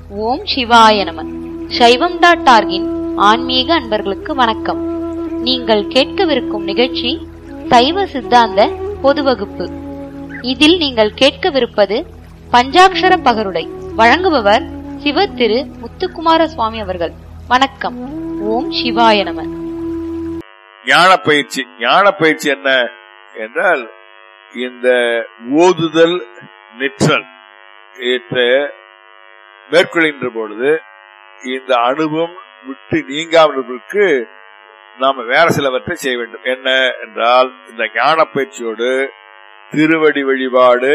ஓம் சிவாய நம சைவம் டாட் ஆர்கின் ஆன்மீக அன்பர்களுக்கு வணக்கம் நீங்கள் கேட்கவிருக்கும் நிகழ்ச்சி சைவ சித்தாந்த பொது வகுப்பு இதில் நீங்கள் கேட்கவிருப்பது பஞ்சாக்ஷர பகருடை வழங்குபவர் சிவ திரு முத்துக்குமார சுவாமி அவர்கள் வணக்கம் ஓம் சிவாய நம ஞான பயிற்சி ஞான பயிற்சி என்ன என்றால் இந்த ஓதுதல் நிற்றல் இவற்றை மேற்கொள்கின்ற பொழுது இந்த அனுபவம் விட்டு நீங்காமலுக்கு நாம வேற சிலவற்றை செய்ய வேண்டும் என்ன என்றால் இந்த ஞான பயிற்சியோடு திருவடி வழிபாடு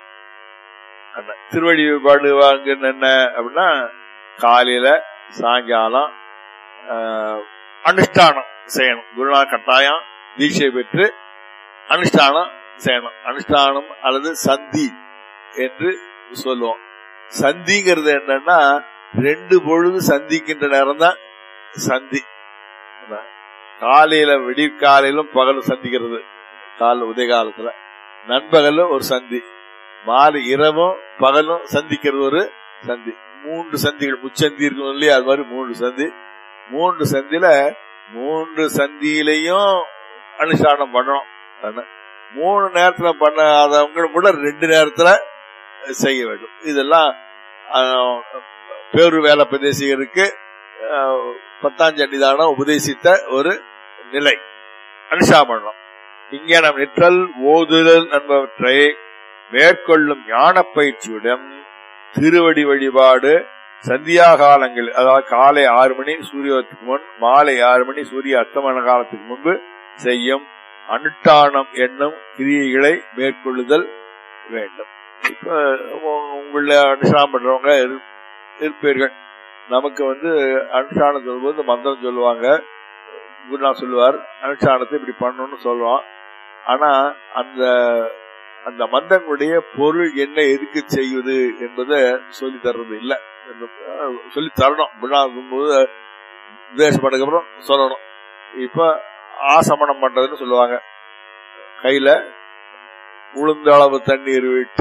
என்ன, திருவடி வழிபாடு வாங்குன்னு என்ன அப்படின்னா காலையில சாயங்காலம் ஆஹ், அனுஷ்டானம் செய்யணும் குருநாள் கட்டாயம் தீட்சை பெற்று அனுஷ்டானம் செய்யணும் அனுஷ்டானம் அல்லது சந்தி என்று சொல்லுவோம் சந்திங்கிறது என்னன்னா ரெண்டு பொழுது சந்திக்கின்ற நேரம் தான் சந்தி அதான். காலையில விடிகாலையிலும் பகலும் சந்திக்கிறது கால உதய காலத்துல நண்பகலும் ஒரு சந்தி மாலை இரவும் பகலும் சந்திக்கிறது ஒரு சந்தி மூன்று சந்திகள் முச்சந்தி இருக்கும் இல்லையா அது மாதிரி மூன்று சந்தி மூன்று சந்தில மூன்று சந்தியிலையும் அனுஷ்டானம் பண்ணணும் அதானே. மூணு நேரத்துல பண்ணாதவங்க கூட ரெண்டு நேரத்துல செய்ய வேண்டும் இதெல்லாம் ஆஹ், பேரு வேலை பிரதேசிகருக்கு ஆஹ், பத்தாம் சன்னிதானம் உபதேசித்த ஒரு நிலை அனுஷ்டானம் பண்ணணும் இங்கே நம் நிற்றல் ஓதுதல் என்பவற்றை மேற்கொள்ளும் ஞான பயிற்சியுடன் திருவடி வழிபாடு சந்தியா காலங்கள் அதாவது காலை ஆறு மணி சூரியோதயத்துக்கு முன் மாலை ஆறு மணி சூரிய அஸ்தமன காலத்துக்கு முன்பு செய்யும் அனுஷ்டானம் என்னும் கிரியைகளை மேற்கொள்ளுதல் வேண்டும் இப்ப உ- உங்கள அனுஷ்டானம் பண்றவங்க இரு- இருப்பீர்கள் நமக்கு வந்து அனுஷ்டானம் சொல்லும்போது மந்திரம் சொல்லுவாங்க குருநா சொல்லுவார் அனுஷ்டானத்தை இப்படி பண்ணணும்னு சொல்லுவான் ஆனா அந்த அந்த மந்திரங்களுடைய பொருள் என்ன எதுக்கு செய்வது என்பதை சொல்லி தர்றது இல்ல சொல்லி தரணும் குருநா போது உபதேசம் பண்ணதுக்கு அப்புறம் சொல்லணும் இப்ப ஆசமனம் பண்றதுன்னு சொல்லுவாங்க கையில உளுந்த அளவு தண்ணீர் விட்டு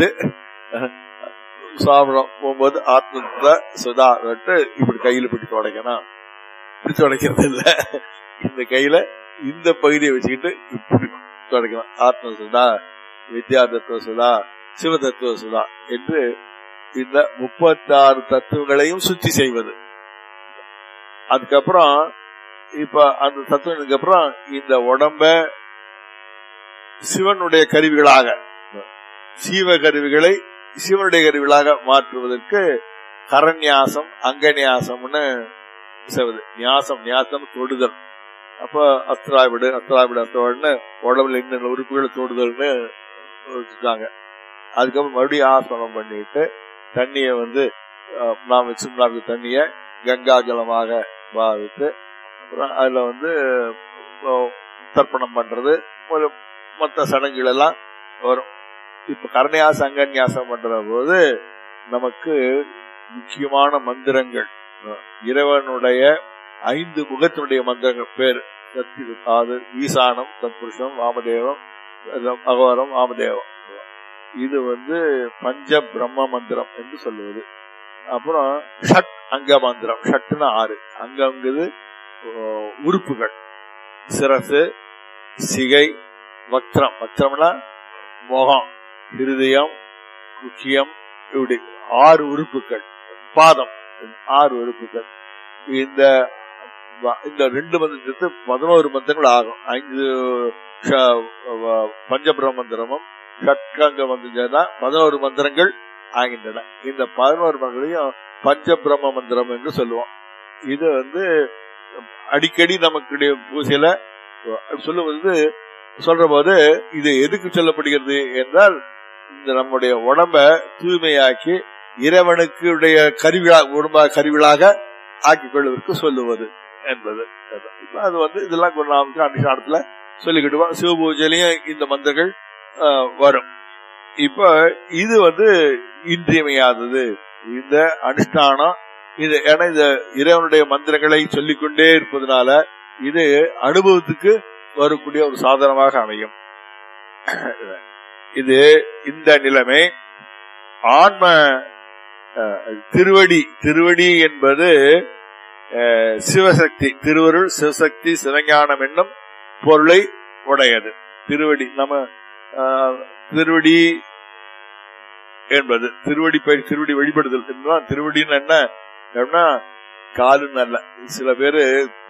சாப்பிடும் போகும்போது ஆத்ம சுதா விட்டு இப்படி கையில பிடி துடைக்கணும் இப்படி துடைக்கிறது இல்ல இந்த கையில இந்த பகுதியை வச்சுக்கிட்டு இப்படி துடைக்கணும் ஆத்ம சுதா வித்யா தத்துவ சுதா சிவ தத்துவ சுதா என்று இந்த முப்பத்தாறு தத்துவங்களையும் சுத்தி செய்வது அதுக்கப்புறம் இப்ப அந்த தத்துவத்துக்கு அப்புறம் இந்த உடம்ப சிவனுடைய கருவிகளாக சீவ கருவிகளை சிவனுடைய கருவிகளாக மாற்றுவதற்கு கரநியாசம் அங்கநியாசம்னு செய்வது நியாசம் நியாசம் தொடுதல் அப்ப அஸ்திராவிடு அஸ்திராவிடு அஸ்திராவிடுன்னு உடம்புல இன்னும் உறுப்புகளை தொடுதல்னு வச்சுட்டாங்க அதுக்கப்புறம் மறுபடியும் ஆசனம் பண்ணிட்டு தண்ணியை வந்து அஹ், நாம் வச்சிருந்த தண்ணிய கங்கா ஜலமாக பாவித்து அப்புறம் அதுல வந்து அஹ், தர்ப்பணம் பண்றது ஒரு மற்ற சடங்குகள் எல்லாம் வரும் இப்ப கரணியாசம் அங்கன்யாசம் பண்ற போது நமக்கு முக்கியமான மந்திரங்கள் அஹ், இறைவனுடைய ஐந்து முகத்தினுடைய மந்திரங்கள் பேர் சக்தி அது ஈசானம் தத்புருஷம் வாமதேவம் அஹ், அகோரம் வாமதேவம் இது வந்து பஞ்ச பிரம்ம மந்திரம் என்று சொல்லுவது அப்புறம் ஷட் அங்க மந்திரம் ஷட்னா ஆறு அங்கங்கிறது அஹ், உறுப்புகள் சிரசு சிகை வக்ரம் வக்ரம்னா முகம் இருதயம் குக்கியம் இப்படி ஆறு உறுப்புகள் பாதம் ஆறு உறுப்புகள் இந்த வ- இந்த ரெண்டு மந்திரத்து பதினோரு மந்திரங்கள் ஆகும் ஐந்து ஷ- வ- பஞ்சபிரம மந்திரமும் ஷட்கங்க மந்திரம் பதினோரு மந்திரங்கள் ஆகின்றன இந்த பதினோரு மந்திரையும் பஞ்சபிரம மந்திரம் என்று சொல்லுவோம் இது வந்து அடிக்கடி நமக்குடைய பூசையில சொல்லுவது சொல்ற போது இது எதுக்கு சொல்லப்படுகிறது என்றால் இந்த நம்முடைய உடம்ப தூய்மையாக்கி இறைவனுக்கு உடைய கருவிழா உடம்ப கருவிழாக ஆக்கிக் கொள்வதற்கு சொல்லுவது என்பது அதான். இப்ப அது வந்து இதெல்லாம் குருநாவுக்கு அனுஷ்டானத்துல சொல்லிக்கிடுவோம் சிவபூஜையிலையும் இந்த மந்திரங்கள் ஆஹ், வரும் இப்ப இது வந்து இன்றியமையாதது இந்த அனுஷ்டானம் இது ஏன்னா இந்த இறைவனுடைய மந்திரங்களை சொல்லிக்கொண்டே இருப்பதனால இது அனுபவத்துக்கு வரக்கூடிய ஒரு சாதனமாக அமையும் இது இந்த நிலைமை ஆன்ம அஹ், திருவடி திருவடி என்பது அஹ், சிவசக்தி திருவருள் சிவசக்தி சிவஞானம் என்னும் பொருளை உடையது திருவடி நம்ம அஹ், திருவடி என்பது திருவடி பயிர் திருவடி வழிபடுதல் என்பதுதான் திருவடின்னு என்ன அப்படின்னா காலுன்னு அல்ல சில பேரு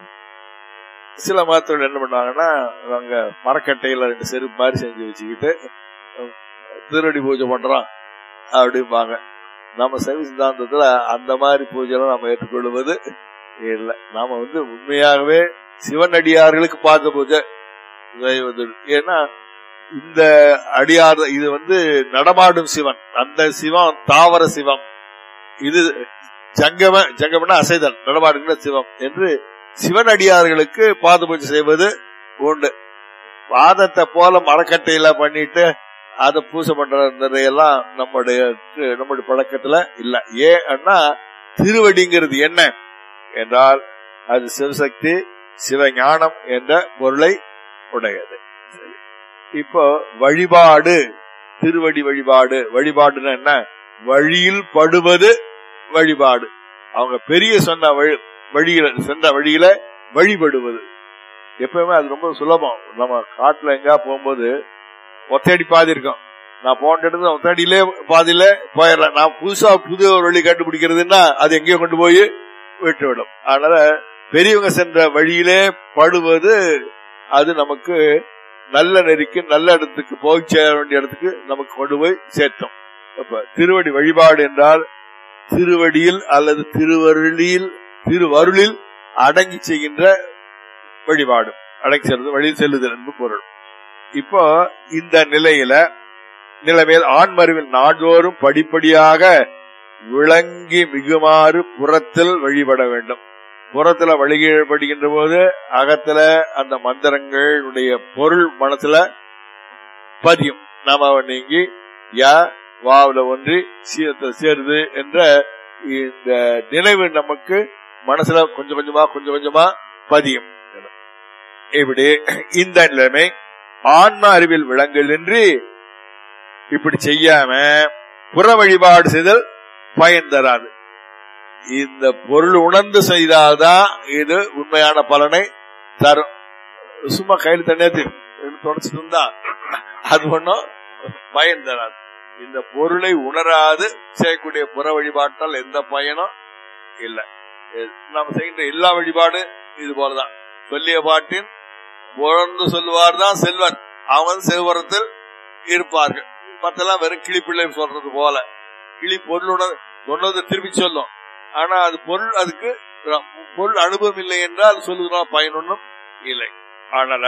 சில மதத்தில் என்ன பண்ணாங்கன்னா அவங்க மரக்கட்டையில ரெண்டு செருப்பு மாதிரி செஞ்சு வச்சுக்கிட்டு அஹ், திருவடி பூஜை பண்றோம் அப்படிம்பாங்க நம்ம சைவ சித்தாந்தத்துல அந்த மாதிரி பூஜைலாம் நம்ம ஏற்றுக்கொள்வது இல்லை நாம வந்து உண்மையாகவே சிவன் அடியார்களுக்கு பார்த்த பூஜை செய்வது ஏன்னா இந்த அடியார் இது வந்து நடமாடும் சிவன் அந்த சிவம் தாவர சிவம் இது ஜங்கம ஜங்கமன அசைதல் நடமாடுகிற சிவம் என்று சிவன் அடியார்களுக்கு பாத பூஜை செய்வது உண்டு பாதத்தை போல மரக்கட்டையில பண்ணிட்டு அதை பூசை பண்றது எல்லாம் நம்முடைய நம்முடைய பழக்கத்துல இல்ல ஏன்னா திருவடிங்கிறது என்ன என்றால் அது சிவசக்தி சிவஞானம் என்ற பொருளை உடையது சரி. இப்போ வழிபாடு திருவடி வழிபாடு வழிபாடுன்னா என்ன வழியில் படுவது வழிபாடு அவங்க பெரிய சொன்ன வழி வழியில சென்ற வழியில வழிபடுவது எப்பவுமே அது ரொம்ப சுலபம் நம்ம காட்டுல எங்கா போகும்போது ஒத்தடி பாதி இருக்கும் நான் போன இடத்துல ஒத்தடியிலே பாதியில போயிடலாம் நான் புதுசா புது ஒரு வழி கண்டுபிடிக்கிறதுன்னா அது எங்கேயோ கொண்டு போய் விட்டுவிடும் அதனால பெரியவங்க சென்ற வழியிலே படுவது அது நமக்கு நல்ல நெறிக்கு நல்ல இடத்துக்கு போய் சேர வேண்டிய இடத்துக்கு நமக்கு கொண்டு போய் சேர்த்தோம் அப்ப திருவடி வழிபாடு என்றால் திருவடியில் அல்லது திருவருளில் திருவருளில் அடங்கி செய்கின்ற வழிபாடு அடங்கி செல்வது வழியில் செல்லுதல் என்று பொருள் இப்போ இந்த நிலையில நிலைமையில் ஆண்மருவில் நாள்தோறும் படிப்படியாக விளங்கி மிகுமாறு புறத்தில் வழிபட வேண்டும் புறத்துல வழிபடுகின்ற போது அகத்துல அந்த மந்திரங்களுடைய பொருள் மனசுல பதியும் நாம நீங்கி யா வாவுல ஒன்றி சீரத்துல சேருது என்ற இந்த நினைவு நமக்கு மனசுல கொஞ்சம் கொஞ்சமா கொஞ்சம் கொஞ்சமா பதியும் இப்படி இந்த நிலைமை ஆன்ம அறிவில் விளங்கல் என்று இப்படி செய்யாம புற வழிபாடு செய்தல் பயன் தராது இந்த பொருள் உணர்ந்து செய்தால்தான் இது உண்மையான பலனை தரும் சும்மா கையில் தண்ணி தொடச்சிட்டு இருந்தா அது ஒன்றும் பயன் தராது இந்த பொருளை உணராது செய்யக்கூடிய புற வழிபாட்டால் எந்த பயனும் இல்லை நாம் செய்கின்ற எல்லா வழிபாடு இது போலதான் சொல்லிய பாட்டின் உணர்ந்து சொல்லுவார் தான் செல்வன் அவன் செல்வரத்தில் இருப்பார்கள் மத்தெல்லாம் வெறும் கிளிப்பிள்ளை சொல்றது போல கிளி பொருளுடன் சொன்னதை திருப்பி சொல்லும் ஆனா அது பொருள் அதுக்கு பொருள் அனுபவம் இல்லை என்றால் சொல்லுகிறான் பயன் ஒன்றும் இல்லை அதனால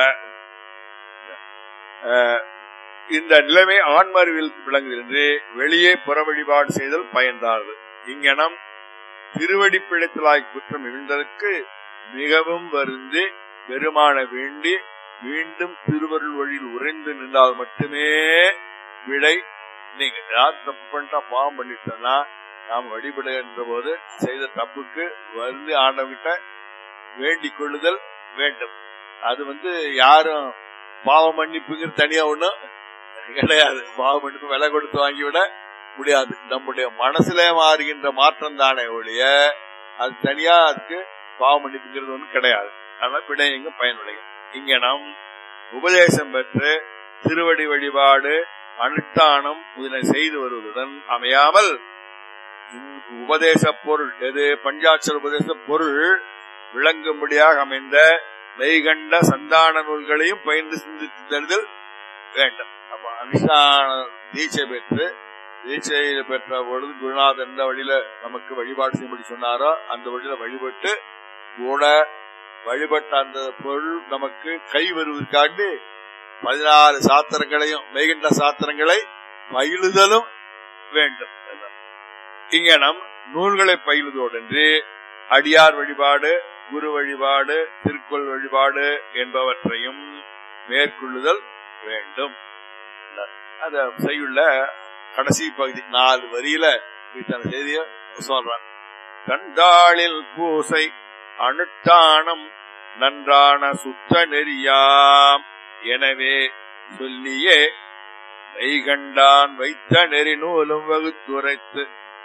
இந்த நிலைமை ஆண்மறிவில் விளங்குகிறது வெளியே புற வழிபாடு செய்தல் பயன்தாரது இங்கனம் திருவடி பிழைத்தலாய் குற்றம் இருந்ததற்கு மிகவும் வருந்தி பெருமான வேண்டி மீண்டும் திருவருள் வழியில் உறைந்து நின்றால் மட்டுமே விடை நீங்க யார் தப்பு பண்ணிட்டா பாவம் பண்ணிட்டோம்னா நாம் வழிபடுகின்ற போது செய்த தப்புக்கு வந்து ஆண்டவங்கிட்ட வேண்டிக் கொள்ளுதல் வேண்டும் அது வந்து யாரும் பாவ மன்னிப்புங்கிற தனியா ஒண்ணும் கிடையாது பாவ மன்னிப்பு விலை கொடுத்து வாங்கிவிட முடியாது நம்முடைய மனசுல மாறுகின்ற மாற்றம் தானே ஒழிய அது தனியா அதுக்கு பாவ மன்னிப்புங்கிறது ஒன்றும் கிடையாது அதனால பிழையங்க பயனுடையும் இங்க நாம் உபதேசம் பெற்று திருவடி வழிபாடு அனுஷ்டானம் இதனை செய்து வருவதுடன் அமையாமல் உபதேச பொருள் எது பஞ்சாட்சர உபதேச பொருள் விளங்கும்படியாக அமைந்த மெய்கண்ட சந்தான நூல்களையும் பயின்று சிந்தித்து தருதல் வேண்டும் அப்ப அனுஷ்டான தீட்சை பெற்று தீட்சையில் பெற்ற பொழுது குருநாதர் எந்த வழியில நமக்கு வழிபாடு செய்யும்படி சொன்னாரோ அந்த வழியில வழிபட்டு கூட வழிபட்ட அந்த பொருள் நமக்கு கை வருவதற்காண்டு பதினாறு சாத்திரங்களையும் மெய்கின்ற சாத்திரங்களை பயிலுதலும் வேண்டும் இங்க நம் நூல்களை பயிலுதோடென்று அடியார் வழிபாடு குரு வழிபாடு திருக்குள் வழிபாடு என்பவற்றையும் மேற்கொள்ளுதல் வேண்டும் அத செய்யுள்ள கடைசி பகுதி நாலு வரியில இத்தனை செய்திய சொல்றான் கண்டாளில் பூசை அனுஷ்டானம் நன்றான சுத்த நெறியாம் எனவே சொல்லியே மெய்கண்டான் வைத்த நெறி நூலும் வகுத்துரைத்து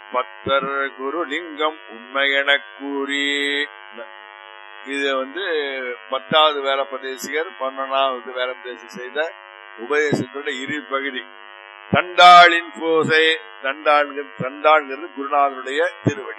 பத்தர் குரு லிங்கம் உண்மை எனக் கூறி இது வந்து பத்தாவது வேலப்பதேசிகர் பன்னெண்டாவது வேலப்பதேசி செய்த உபதேசத்தோட இரு பகுதி தண்டாளின் பூசை தண்டாள்ங்கிறது தண்டாள்ங்கிறது குருநாதனுடைய திருவடி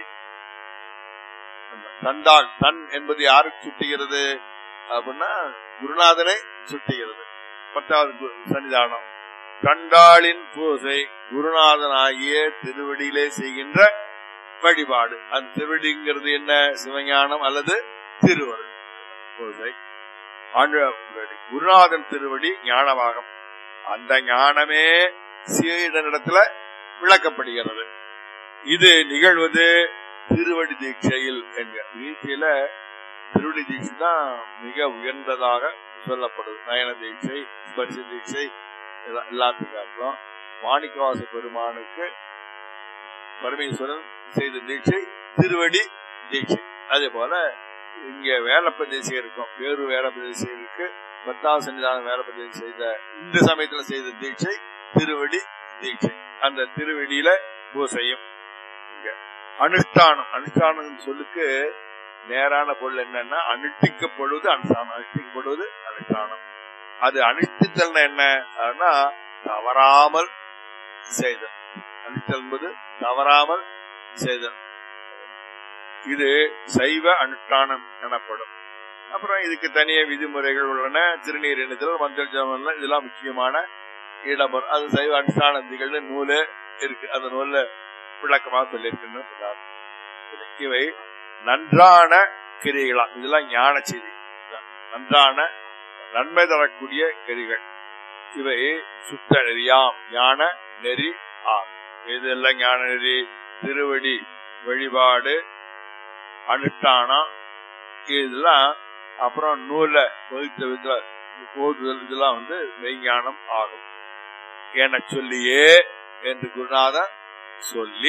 தண்டாள் தன் என்பது யாருக்கு சுட்டுகிறது அப்படின்னா குருநாதனை சுட்டுகிறது பத்தாவது கு- சன்னிதானம் கண்டாளின் பூசை குருநாதனாகிய திருவடியிலே செய்கின்ற வழிபாடு அந்த திருவடிங்கிறது என்ன சிவஞானம் அல்லது திருவருள் பூசை ஆண்டு- குருநாதன் திருவடி ஞானமாகும் அந்த ஞானமே சீடனிடத்துல விளக்கப்படுகிறது இது நிகழ்வது திருவடி தீட்சையில் என்க தீட்சையில திருவடி தீட்சை தான் மிக உயர்ந்ததாக சொல்லப்படுது நயன தீட்சை ஸ்பர்ஷ தீட்சை எல்லா- எல்லாத்துக்கும் அப்புறம் மாணிக்கவாச பெருமானுக்கு பரமேஸ்வரன் செய்த தீட்சை திருவடி தீட்சை அதே போல இங்க வேலப்பதேசியம் இருக்கும் வேறு வேலப்பதேசியருக்கு பத்தாவது சன்னிதானம் வேலப்பதேசி செய்த இந்த சமயத்துல செய்த தீட்சை திருவடி தீட்சை அந்த திருவடியில பூசையும் இங்க அனுஷ்டானம் அனுஷ்டானம் சொல்லுக்கு நேரான பொருள் என்னன்னா அனுஷ்டிக்கப்படுவது அனுஷ்டானம் அனுஷ்டிக்கப்படுவது அனுஷ்டானம் அது அனுஷ்டித்தல் என்ன அப்படின்னா தவறாமல் செய்தல் அனுஷ்டல் என்பது தவறாமல் செய்தல் இது சைவ அனுஷ்டானம் எனப்படும் அப்புறம் இதுக்கு தனிய விதிமுறைகள் உள்ளன திருநீர் எண்ணுதல் மஞ்சள் ஜாமம் இதெல்லாம் முக்கியமான இடம்பெறும் அது சைவ அனுஷ்டான விதிகள்னு நூலு இருக்கு அந்த நூல்ல விளக்கமா சொல்லியிருக்குன்னு சொல்றாரு இவை நன்றான கிரிகளாம் இதெல்லாம் ஞான செய்தி நன்றான நன்மை தரக்கூடிய கிரிகள் இவை சுத்த நெறியாம் ஞான நெறி ஆம் இதெல்லாம் ஞான நெறி திருவடி வழிபாடு அனுஷ்டானம் இதெல்லாம் அப்புறம் நூல வகுத்த விதத்துல ஓதுதல் இதெல்லாம் வந்து மெய்ஞானம் ஆகும் என சொல்லியே என்று குருநாதன் சொல்லி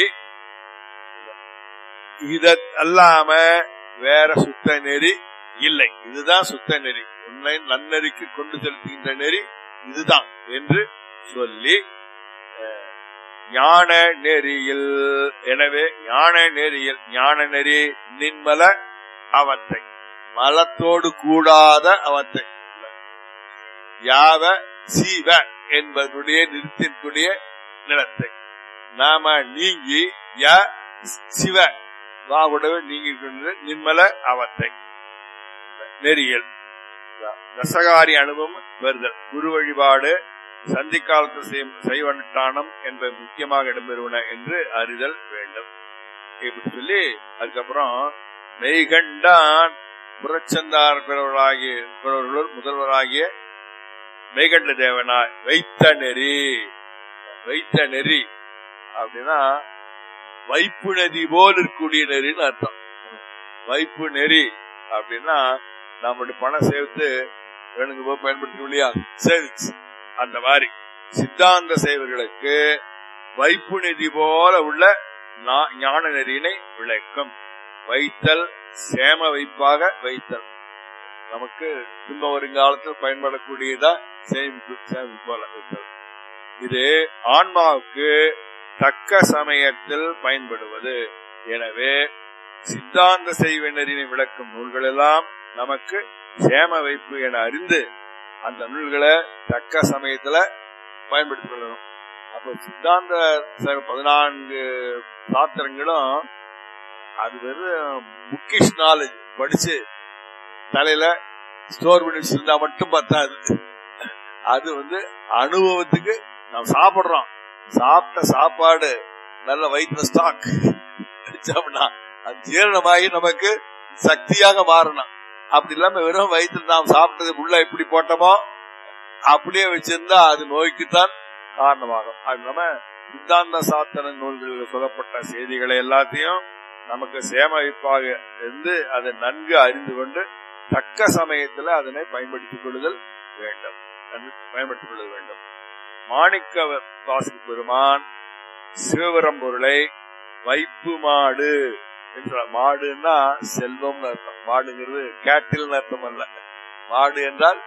இத அல்லாம வேற சுத்த நெறி இல்லை இதுதான் சுத்த நெறி உன்னை நன்னெறிக்கு கொண்டு செலுத்துகின்ற நெறி இதுதான் என்று சொல்லி அஹ், ஞான நெறியில் எனவே ஞான நெறியில் ஞான நெறி நின்மல அவத்தை மலத்தோடு கூடாத அவத்தை யாவ சீவ என்பதனுடைய நிறுத்தினுடைய நிலத்தை நாம நீங்கி ய சிவ வாகுடவே நீங்கி கொண்டு நிர்மல அவத்தை நெறியல் ரசகாரி அனுபவம் வருதல் குரு வழிபாடு சந்தி காலத்து சைவ அனுஷ்டானம் என்பது முக்கியமாக இடம்பெறுவன என்று அறிதல் வேண்டும் இப்படி சொல்லி அதுக்கப்புறம் மெய்கண்டான் புறச்சந்தார் பிறவர்களாகிய பிறவர்களுள் முதல்வராகிய மெய்கண்ட தேவனாய் வைத்த நெறி வைத்த நெறி அப்படின்னா வைப்பு நதி போல் இருக்கக்கூடிய நெறின்னு அர்த்தம் வைப்பு நெறி அப்படின்னா நம்மளுடைய பணம் சேர்த்து வேணுங்க போய் பயன்படுத்தணும் இல்லையா சேவிங்ஸ் அந்த மாதிரி சித்தாந்த சேவர்களுக்கு வைப்பு நிதி போல உள்ள நா- ஞான நெறியினை விளக்கும் வைத்தல் சேம வைப்பாக வைத்தல் நமக்கு துன்ப வருங்காலத்தில் பயன்படக்கூடியதா சேமிப்பு சேமிப்பு போல வைத்தல் இது ஆன்மாவுக்கு தக்க சமயத்தில் பயன்படுவது எனவே சித்தாந்த செய்வினரினை விளக்கும் நூல்கள் எல்லாம் நமக்கு சேம வைப்பு என அறிந்து அந்த நூல்களை தக்க சமயத்துல பயன்படுத்திக் கொள்ளணும் அப்ப சித்தாந்த ச- பதினான்கு சாத்திரங்களும் அது வெறும் புக்கிஷ் நாலேஜ் படிச்சு தலையில ஸ்டோர் பண்ணி வச்சிருந்தா மட்டும் பத்தாது அது வந்து அனுபவத்துக்கு நாம் சாப்பிடுறோம் சாப்பிட்ட சாப்பாடு நல்ல வயிற்றுல ஸ்டாக் வச்சோம்னா அது ஜீரணமாகி நமக்கு சக்தியாக மாறணும் அப்படி இல்லாம வெறும் வயிற்றுல நாம் சாப்பிட்டது உள்ள எப்படி போட்டோமோ அப்படியே வச்சிருந்தா அது நோய்க்குத்தான் காரணமாகும் அது நம்ம சித்தாந்த சாத்தன நூல்களில் சொல்லப்பட்ட செய்திகளை எல்லாத்தையும் நமக்கு சேமிப்பாக இருந்து அதை நன்கு அறிந்து கொண்டு தக்க சமயத்துல அதனை பயன்படுத்திக் கொள்ளுதல் வேண்டும் நன்கு பயன்படுத்திக் கொள்ள வேண்டும் மாணிக்க வாசி பெருமான் சிவபெரும்பொருளை வைப்பு மாடு என்ற மாடுன்னா செல்வம்னு அர்த்தம் மாடுங்கிறது கேட்டில் அர்த்தம் அல்ல மாடு என்றால்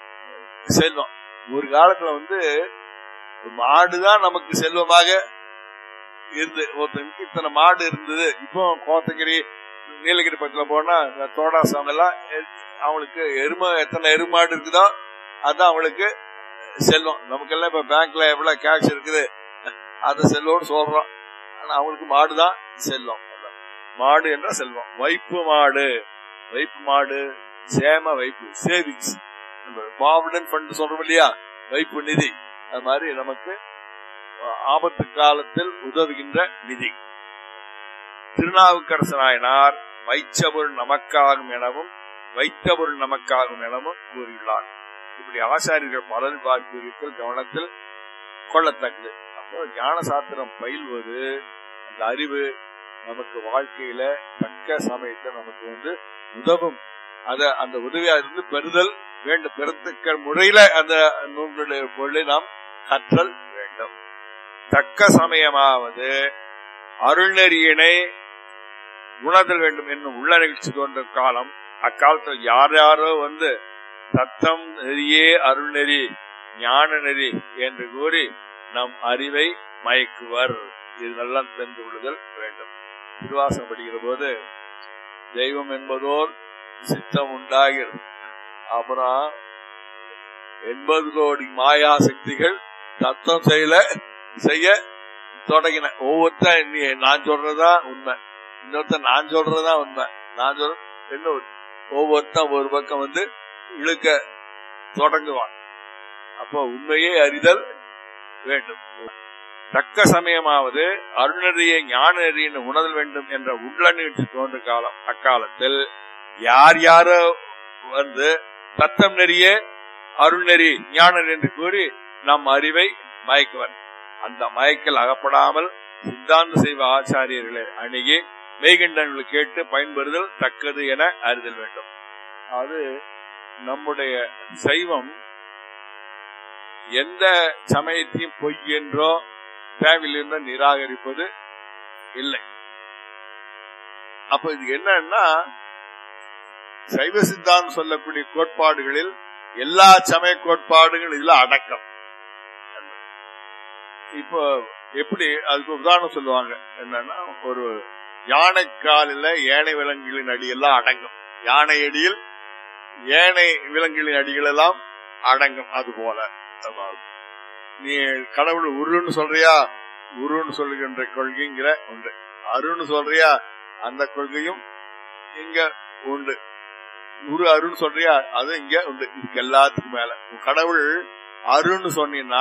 செல்வம் ஒரு காலத்துல வந்து மாடுதான் நமக்கு செல்வமாக இருந்து ஒருத்தனுக்கு இத்தனை மாடு இருந்தது இப்போ கோத்தகிரி நீலகிரி பக்கத்துல போனா இந்த தோடாஸ் அவங்க எல்லாம் எ- அவங்களுக்கு எருமை எத்தனை எருமாடு இருக்குதோ அதான் அவங்களுக்கு செல்வம் நமக்கெல்லாம் இப்ப பேங்க்ல எவ்வளவு கேஷ் இருக்குது அதை செல்வம்னு சொல்றோம் ஆனா அவங்களுக்கு மாடுதான் செல்வம் மாடு என்ற செல்வம் வைப்பு மாடு வைப்பு மாடு சேம வைப்பு சேவிங்ஸ் ப்ராவிடன்ட் ஃபண்ட் சொல்றோம் இல்லையா வைப்பு நிதி அது மாதிரி நமக்கு அஹ், ஆபத்து காலத்தில் உதவுகின்ற நிதி திருநாவுக்கரசு நாயனார் வைச்சபொருள் நமக்காகும் எனவும் வைத்தபொருள் நமக்காகும் எனவும் கூறியுள்ளார் இப்படி ஆசாரியர்கள் பலர் பார்க்கிறீர்கள் கவனத்தில் கொள்ளத்தக்கது அப்போ ஞான சாத்திரம் பயில்வது அந்த அறிவு நமக்கு வாழ்க்கையில தக்க சமயத்தை நமக்கு வந்து உதவும் அத அந்த உதவியா இருந்து பெறுதல் வேண்டும் பெறத்தக்க முறையில அந்த நூல்களுடைய பொருளை நாம் கற்றல் வேண்டும் தக்க சமயமாவது அருள்நெறியினை உணர்தல் வேண்டும் என்னும் உள்ள நிகழ்ச்சி தோன்ற காலம் அக்காலத்தில் யார் யாரோ வந்து சத்தம் நெறியே அருள்நெறி ஞான நெறி என்று கூறி நம் அறிவை மயக்குவர் இதெல்லாம் தெரிந்து கொள்ளுதல் வேண்டும் திருவாசம் படிக்கிற போது தெய்வம் என்பதோர் சித்தம் உண்டாகிறது அப்புறம் எண்பது கோடி மாயா சக்திகள் தத்தம் செய்யல செய்ய தொடங்கின ஒவ்வொருத்தன் நீ நான் சொல்றதா உண்மை இன்னொருத்தன் நான் சொல்றதா உண்மை நான் சொல்ற என்ன ஒவ்வொருத்தன் ஒரு பக்கம் வந்து இழுக்க தொடங்குவான் அப்போ உண்மையே அறிதல் வேண்டும் தக்க சமயமாவது அருணறியை ஞான நெறியின் உணர்தல் வேண்டும் என்ற உள்ள நீட்டு தோன்ற காலம் அக்காலத்தில் யார் யாரோ வந்து தத்தம் நெறிய அருள்நெறி ஞான நெறி என்று கூறி நம் அறிவை மயக்குவர் அந்த மயக்கல் அகப்படாமல் சித்தாந்த செய்வ ஆச்சாரியர்களை அணுகி மெய்கண்டங்களை கேட்டு பயன்பெறுதல் தக்கது என அறிதல் வேண்டும் அது நம்முடைய சைவம் எந்த சமயத்தையும் பொய் என்றோ தேவையில்லை நிராகரிப்பது இல்லை அப்ப இது என்னன்னா சைவ சித்தாந்தம் சொல்லக்கூடிய கோட்பாடுகளில் எல்லா சமய கோட்பாடுகள் இதுல அடக்கம் இப்போ எப்படி அதுக்கு உதாரணம் சொல்லுவாங்க என்னன்னா ஒரு யானை காலில ஏனை விலங்குகளின் அடியெல்லாம் அடங்கும் யானை அடியில் ஏனை விலங்குகளின் அடிகள் எல்லாம் அடங்கும் அது போல அதாவது நீ கடவுள் உருன்னு சொல்றியா உருன்னு சொல்லுகின்ற கொள்கைங்கிற உண்டு அருன்னு சொல்றியா அந்த கொள்கையும் இங்க உண்டு குரு அருண் சொல்றியா அது இங்க உண்டு இதுக்கு எல்லாத்துக்கும் மேல உன் கடவுள் அருன்னு சொன்னீங்கன்னா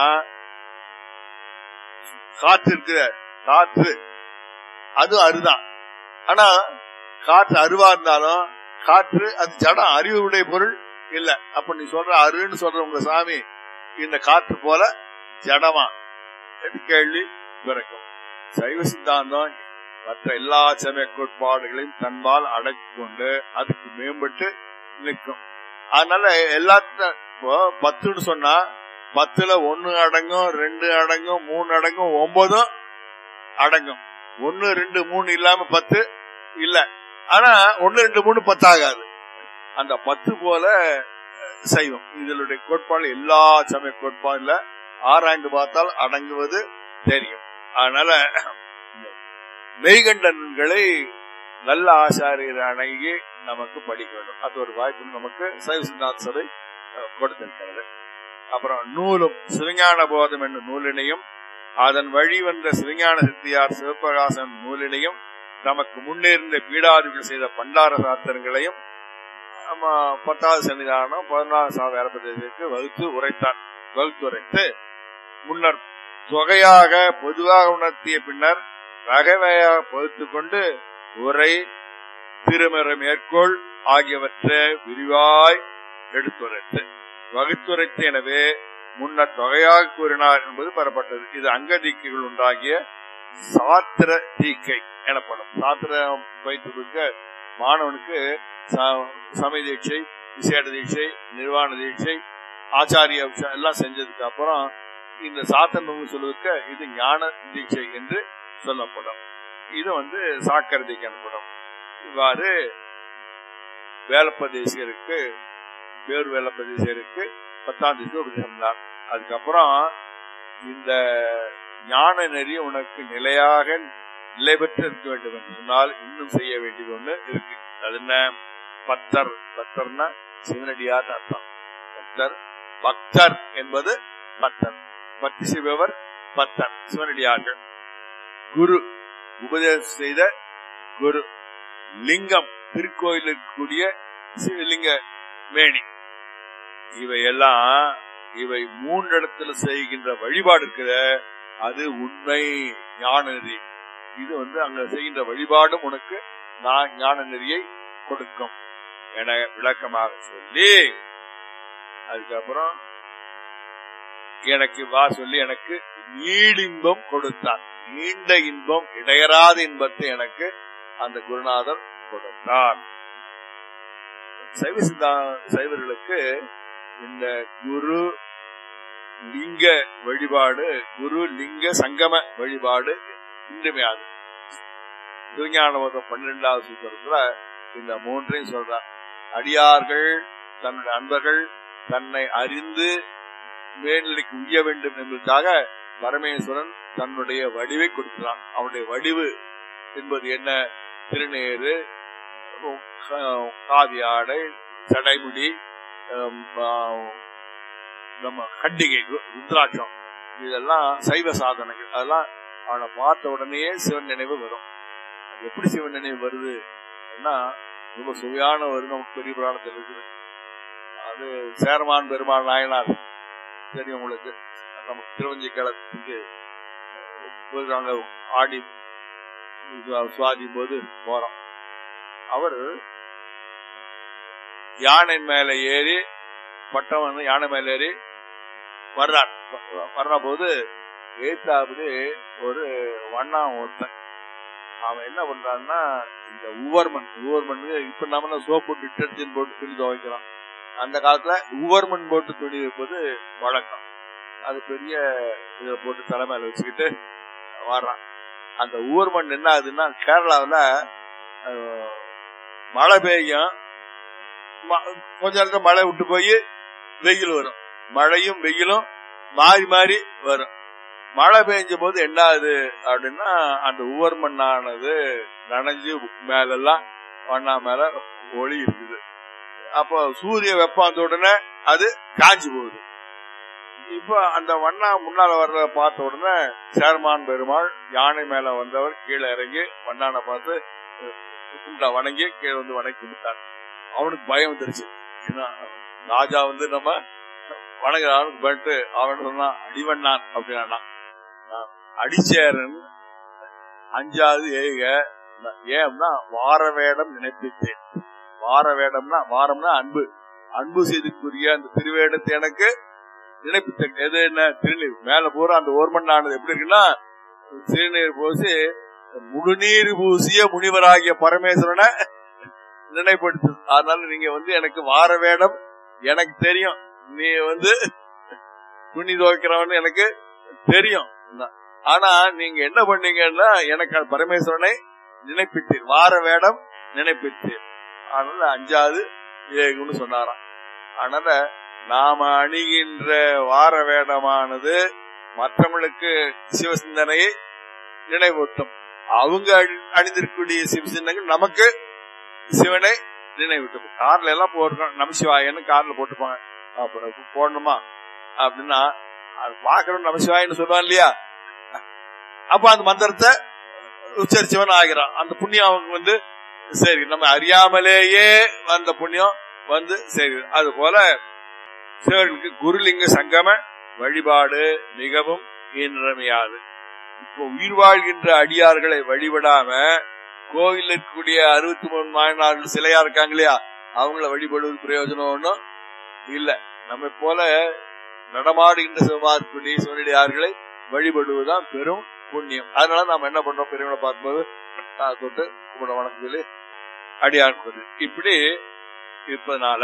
காற்று இருக்கிற காற்று அது அருதான் ஆனா காற்று அருவா இருந்தாலும் காற்று அது ஜடம் அறிவுடைய பொருள் இல்ல அப்ப நீ சொல்ற அருன்னு சொல்ற உங்க சாமி இந்த காற்று போல ஜடமா என்று கேள்வி பிறக்கும் சைவ சித்தாந்தம் மற்ற எல்லா சமய கோட்பாடுகளையும் தன்பால் அடக்கி கொண்டு அதுக்கு மேம்பட்டு நிற்கும் அதனால எல்லாத்தையும் இப்போ பத்துன்னு சொன்னா பத்துல ஒன்னு அடங்கும் ரெண்டு அடங்கும் மூணு அடங்கும் ஒன்பதும் அடங்கும் ஒன்னு ரெண்டு மூணு இல்லாம பத்து இல்ல ஆனா ஒன்னு ரெண்டு மூணு பத்தாகாது அந்த பத்து போல சைவம் இதனுடைய கோட்பாடு எல்லா சமய கோட்பாடுல ஆராய்ந்து பார்த்தால் அடங்குவது தெரியும் அதனால மெய்கண்டன்களை நல்ல ஆசாரியர் அணங்கி நமக்கு படிக்க வேண்டும் அது ஒரு வாய்ப்பு நமக்கு சைவ சித்தாந்த சபை அஹ், கொடுத்திருக்கிறது அப்புறம் நூலும் சிவஞான போதம் என்னும் நூலினையும் அதன் வழி வந்த சிவஞான சித்தியார் சிவபிரகாசன் நூலினையும் நமக்கு முன்னேறிந்த பீடாதிகள் செய்த பண்டார சாத்திரங்களையும் ஆமா, பத்தாவது சன்னிதானம் பதினாறு சாத வேலப்பதற்கு வகுத்து உரைத்தான் வகுத்து உரைத்து முன்னர் தொகையாக பொதுவாக உணர்த்திய பின்னர் ரகவையாக பகுத்துக் கொண்டு உரை திருமற மேற்கோள் ஆகியவற்றை விரிவாய் எடுத்துரைத்து வகுத்துரைத்து எனவே முன்னர் தொகையாக கூறினார் என்பது பெறப்பட்டது இது அங்க தீக்கைகள் உண்டாகிய சாத்திர தீக்கை எனப்படும் சாத்திரம் வைத்திருக்க மாணவனுக்கு ச- சமய தீட்சை விசேட தீட்சை நிர்வாண தீட்சை ஆச்சாரிய விஷயம் எல்லாம் செஞ்சதுக்கு அப்புறம் இந்த சாத்தன் சொல்லுவதற்கு இது ஞான தீட்சை என்று சொல்லப்படும் இது வந்து சாக்கரதிக்கு எனப்படும் இவ்வாறு வேலப்பதேசியருக்கு பேர் வேலப்பதேசியருக்கு பத்தாம் தேதி உபதேசம் தான் அதுக்கப்புறம் இந்த ஞான நெறி உனக்கு நிலையாக நிலை பெற்று இருக்க வேண்டும் என்று சொன்னால் இன்னும் செய்ய வேண்டியது ஒண்ணு இருக்கு அது என்ன பக்தர் பக்தர்னா சிவனடியார் அர்த்தம் பக்தர் பக்தர் என்பது பக்தர் பக்தி செய்பவர் பக்தர் சிவனடியார்கள் குரு உபதேசம் செய்த குரு லிங்கம் திருக்கோயில் இருக்கக்கூடிய சிவலிங்க மேனி இவையெல்லாம் இவை மூன்றிடத்துல செய்கின்ற வழிபாடு இருக்குத அது உண்மை ஞான நெறி இது வந்து அங்க செய்கின்ற வழிபாடும் உனக்கு நான் ஞான நெறியை கொடுக்கும் என விளக்கமாக சொல்லி அதுக்கப்புறம் எனக்கு வா சொல்லி எனக்கு நீடின்பம் கொடுத்தார் நீண்ட இன்பம் இடையறாத இன்பத்தை எனக்கு அந்த குருநாதர் கொடுத்தார் சைவ சித்தா சைவர்களுக்கு இந்த குரு லிங்க வழிபாடு குரு லிங்க சங்கம வழிபாடு இன்றிமையாது திருஞானபோதம் பன்னிரெண்டாவது சூத்திரத்துல இந்த மூன்றையும் சொல்றார் அடியார்கள் தன்னுடைய அன்பர்கள் தன்னை அறிந்து மேல்நிலைக்கு உய்ய வேண்டும் என்பதற்காக பரமேஸ்வரன் தன்னுடைய வடிவை கொடுக்கிறான் அவனுடைய வடிவு என்பது என்ன திருநேரு காவி ஆடை சடைமுடி ஹம், ஆ, நம்ம கண்டிகை ரு- ருத்ராட்சம் இதெல்லாம் சைவ சாதனைகள் அதெல்லாம் அவனை பார்த்த உடனேயே சிவன் நினைவு வரும் எப்படி சிவன் நினைவு வருது ரொம்ப சுவையான ஒரு நமக்கு பெரிய புராணத்தில் இருக்குது அது சேரமான் பெருமாள் நாயனார் தெரியும் உங்களுக்கு நமக்கு திருவஞ்சி களத்துக்கு நாங்க ஆடி சுவாதி போது போறோம் அவர் யானை மேல ஏறி பட்டம் வந்து யானை மேல ஏறி வர்றார் வர்ற போது ஏத்தாப்புது ஒரு வண்ணா ஒருத்தன் அவன் என்ன பண்றான்னா இந்த உவர்மன் உவர்மன் இப்ப நம்ம சோப்பு போட்டு டிட்டர்ஜென்ட் போட்டு துணி துவைக்கிறோம் அந்த காலத்துல உவர்மன் போட்டு துணி வைப்பது வழக்கம் அது பெரிய இதை போட்டு தலை மேல வச்சுக்கிட்டு வர்றான் அந்த ஊர்மண் என்ன ஆகுதுன்னா கேரளாவில் மழை பெய்யும் ம- கொஞ்ச நேரத்துல மழை விட்டு போய் வெயில் வரும் மழையும் வெயிலும் மாறி மாறி வரும் மழை பெய்ஞ்ச போது என்ன ஆகுது அப்படின்னா அந்த உவர் மண்ணானது நனைஞ்சு மேலெல்லாம் வண்ணா மேல ஒளி இருக்குது அப்போ சூரிய வெப்பம் வந்த உடனே அது காஞ்சி போகுது இப்ப அந்த வண்ணா முன்னால வர்றத பார்த்த உடனே சேர்மான் பெருமாள் யானை மேல வந்தவர் கீழே இறங்கி வண்ணானை பார்த்து கும்பிட்டா வணங்கி கீழே வந்து வணங்கி கும்பிட்டார் அவனுக்கு பயம் வந்துருச்சு ஏன்னா ராஜா வந்து நம்ம வணங்குறான்னு பண்ணிட்டு அவன் சொன்னான் அடிவண்ணான் அப்படின்னா அடிச்சேரன் அஞ்சாவது ஏக ஏன்னா வார வேடம் நினைப்பித்தேன் வார வேடம்னா வாரம்னா அன்பு அன்பு செய்துக்குரிய அந்த திருவேடத்தை எனக்கு நினைப்பித்தேன் எது என்ன திருநீர் மேல பூரா அந்த ஓர்மண்ணானது எப்படி இருக்குன்னா திருநீர் பூசி முழுநீர் பூசிய முனிவராகிய பரமேஸ்வரனை நினைப்படுத்து அதனால நீங்க வந்து எனக்கு வார வேடம் எனக்கு தெரியும் நீ வந்து துணி துவைக்கிறவன் எனக்கு தெரியும் ஆனா நீங்க என்ன பண்ணீங்கன்னா எனக்கு அந்த பரமேஸ்வரனை நினைப்பித்தீர் வார வேடம் நினைப்பித்தீர் அதனால அஞ்சாவது ஏகுன்னு சொன்னாராம் அதனால நாம அணிகின்ற வார வேடமானது மற்றவர்களுக்கு சிவசிந்தனையை நினைவூட்டும் அவங்க அணி- அணிந்திருக்கக்கூடிய சிவசிந்தங்கள் நமக்கு சிவனை நினைவூட்டும் கார்ல எல்லாம் போடுறோம் நமசிவாயன்னு கார்ல போட்டுப்பாங்க அப்புறம் போடணுமா அப்படின்னா அது பாக்குறோம் நமசிவாயன்னு சொல்லுவான் இல்லையா அப்ப அந்த மந்திரத்தை உச்சரிச்சவன் ஆகிறான் அந்த புண்ணியம் அவங்க வந்து சரி நம்ம அறியாமலேயே வந்த புண்ணியம் வந்து சரி அது போல சிவர்களுக்கு குருலிங்க சங்கம வழிபாடு மிகவும் இன்றமையாது இப்போ உயிர் வாழ்கின்ற அடியார்களை வழிபடாம கோவில் இருக்கக்கூடிய அறுபத்தி மூணு மாயனார்கள் சிலையா இருக்காங்க இல்லையா அவங்கள வழிபடுவது பிரயோஜனம் ஒன்றும் இல்ல நம்ம போல நடமாடுகின்ற சிவமார்க்குடி சிவனடியார்களை வழிபடுவதுதான் பெரும் புண்ணியம் அதனால நாம என்ன பண்றோம் பெரியவங்களை பார்க்கும்போது நான் தொட்டு கும்பிட வணக்கம் சொல்லி அடியார் கொண்டு இப்படி இருப்பதனால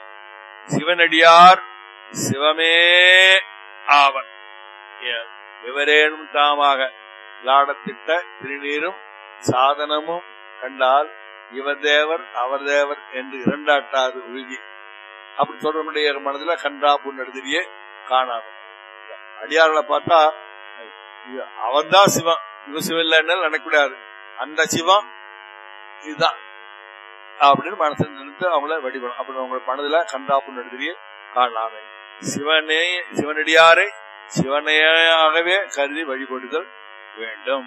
சிவனடியார் சிவமே ஆவர் ஏ- எவரேனும் தாமாக லாடத்திட்ட திருநீரும் சாதனமும் கண்டால் இவர் தேவர் அவர் தேவர் என்று இரண்டாட்டாது உறுதி அப்படி சொல்றவனுடைய மனதுல கன்றா புண்ணெடுதிரியே காணாது அடியார்களை பார்த்தா அவன் தான் சிவம் இவன் சிவம் இல்லைன்னு நினைக்கூடாது அந்த சிவம் இதுதான் அப்படின்னு மனசுல நினைத்து அவங்கள வழிபடும் அப்படி உங்களை பணத்துல கந்தாப்பு நடத்தியே காணலாமே சிவனே சிவனடியாரை சிவனையாகவே கருதி வழிபடுதல் வேண்டும்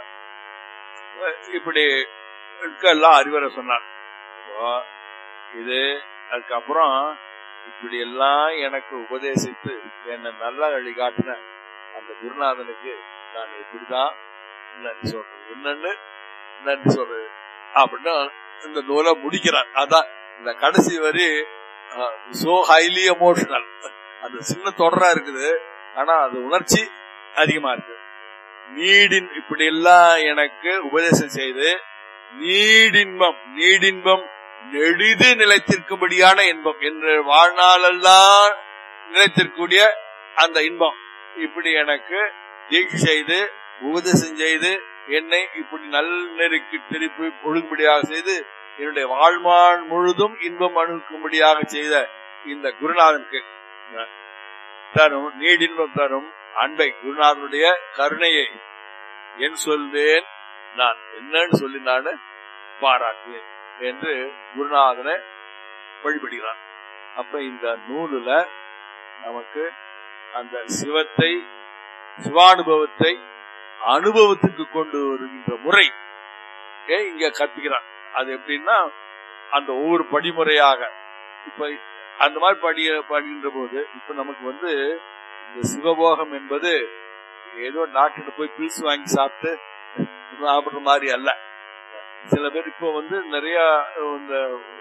இப்படி எல்லாம் அறிவுரை சொன்னார் இப்போ இது அதுக்கப்புறம் இப்படி எல்லாம் எனக்கு உபதேசித்து என்னை நல்ல வழி காட்டின அந்த குருநாதனுக்கு நான் எப்படிதான் நன்றி சொல்றது என்னன்னு நன்றி சொல்றது அப்படின்னு இந்த நூலை முடிக்கிறார் அதான் இந்த கடைசி வரி சோ ஹைலி எமோஷனல் அந்த சின்ன தொடரா இருக்குது ஆனா அது உணர்ச்சி அதிகமா இருக்கு நீடின் இப்படி எல்லாம் எனக்கு உபதேசம் செய்து நீடின்பம் நீடின்பம் நெடிது நிலைத்திருக்கும்படியான இன்பம் என்று வாழ்நாளெல்லாம் நிலைத்திருக்கக்கூடிய அந்த இன்பம் இப்படி எனக்கு தீட்சி செய்து உபதேசம் செய்து என்னை இப்படி நெருக்கு திருப்பி ஒழுங்குபடியாக செய்து என்னுடைய வாழ்நாள் முழுதும் இன்பம் அணுகும்படியாக செய்த இந்த குருநாதனுக்கு தரும் நீடின்பம் தரும் அன்பை குருநாதனுடைய கருணையை என் சொல்வேன் நான் என்னன்னு சொல்லி நான் பாராட்டுவேன் என்று குருநாதனை வழிபடுகிறான் அப்ப இந்த நூலுல நமக்கு அந்த சிவத்தை சிவானுபவத்தை அனுபவத்துக்கு கொண்டு வருகின்ற முறை இங்க கத்துக்கிறான் அது எப்படின்னா அந்த ஒவ்வொரு படிமுறையாக இப்ப அந்த மாதிரி படி படிக்கின்ற போது இப்ப நமக்கு வந்து இந்த சிவபோகம் என்பது ஏதோ டாக்டர் போய் பில்ஸ் வாங்கி சாப்பிட்டு சாப்பிடுற மாதிரி அல்ல சில பேர் இப்போ வந்து நிறைய இந்த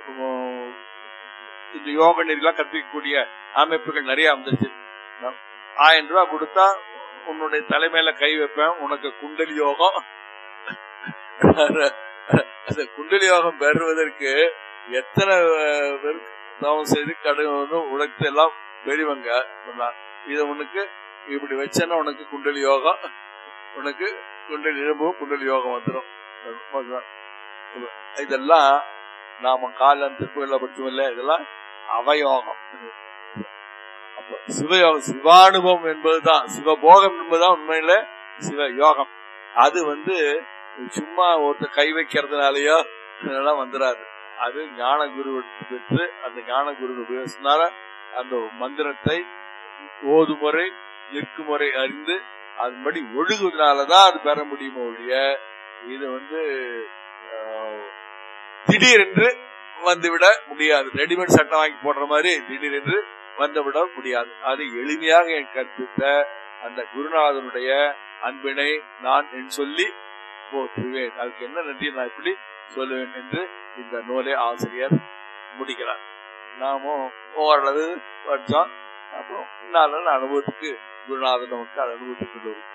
இந்த யோக நெறிலாம் கற்பிக்கக்கூடிய அமைப்புகள் நிறைய வந்துருச்சு ஆயிரம் ரூபாய் கொடுத்தா உன்னுடைய தலைமையில கை வைப்பேன் உனக்கு குண்டலி யோகம் அந்த குண்டலி யோகம் பெறுவதற்கு எத்தனை பேர் தவம் செய்து கடன் உழைத்து எல்லாம் பெரியவங்க இத உனக்கு இப்படி வச்சேன்னா உனக்கு குண்டலி யோகம் உனக்கு குண்டலி இரும்பும் குண்டலி யோகம் வந்துடும் இதெல்லாம் நாம காலம் திருப்பதில படிச்சோம் இல்ல இதெல்லாம் அவயோகம் அப்ப சிவயோகம் சிவானுபவம் என்பதுதான் சிவபோகம் என்பதுதான் உண்மையில சிவ யோகம் அது வந்து சும்மா ஒருத்தர் கை வைக்கிறதுனாலயோ இதெல்லாம் வந்துடாது அது ஞான குரு பெற்று அந்த ஞான குரு உபயோகினால அந்த மந்திரத்தை ஓதுமுறை நிற்குமுறை அறிந்து அதன்படி ஒழுகுவதனாலதான் அது பெற முடியுமோ ஒழிய இது வந்து திடீரென்று வந்துவிட முடியாது ரெடிமேட் சட்டம் வாங்கி போடுற மாதிரி திடீரென்று வந்துவிட முடியாது அது எளிமையாக கற்பித்த அந்த குருநாதனுடைய அன்பினை நான் என் சொல்லி போற்றுவேன் அதுக்கு என்ன நன்றி நான் எப்படி சொல்லுவேன் என்று இந்த நூலை ஆசிரியர் முடிக்கிறார் நாமும் ஓரளவு படிச்சோம் அப்புறம் நல்ல அனுபவத்துக்கு குருநாதன் நமக்கு அனுபவத்துக்கு